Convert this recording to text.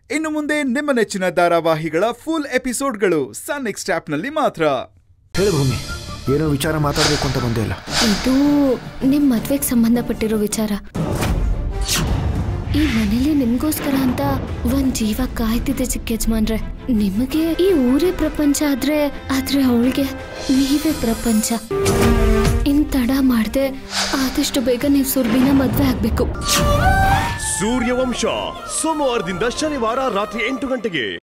ಇನ್ನು ಮುಂದೆ ನಿಮ್ಮ ನೆಚ್ಚಿನ ಧಾರಾವಾಹಿಗಳ ಫುಲ್ ಎಪಿಸೋಡ್ಗಳು ಸನ್ ನೆಕ್ಸ್ಟ್ ಆಪ್ನಲ್ಲಿ ಮಾತ್ರ ಹೇಳು ಭೂಮಿ ಏನೋ ವಿಚಾರ ಮಾತಾಡಬೇಕು ಅಂತ ಬಂದೇ ಇಲ್ಲ ಇದು ನಿಮ್ ಮದ್ವೆಗೆ ಸಂಬಂಧಪಟ್ಟಿರೋ ವಿಚಾರ ಈ ಮನೇಲಿ ನಿಮ್ಗೋಸ್ಕರ ಅಂತ ಒಂದ್ ಜೀವ ಕಾಯ್ತಿದೆ ಚಿಕ್ಕ ಯಜಮಾನ್ರೆ ನಿಮಗೆ ಈ ಊರೇ ಪ್ರಪಂಚ ಆದ್ರೆ ಆದ್ರೆ ಅವಳಿಗೆ ನೀವೇ ಪ್ರಪಂಚ ಇನ್ ತಡ ಮಾಡ್ದೆ ಆದಷ್ಟು ಬೇಗ ನೀವು ಸುರ್ಬಿನ ಮದ್ವೆ ಆಗ್ಬೇಕು ಸೂರ್ಯವಂಶ ಸೋಮವಾರದಿಂದ ಶನಿವಾರ ರಾತ್ರಿ ಎಂಟು ಗಂಟೆಗೆ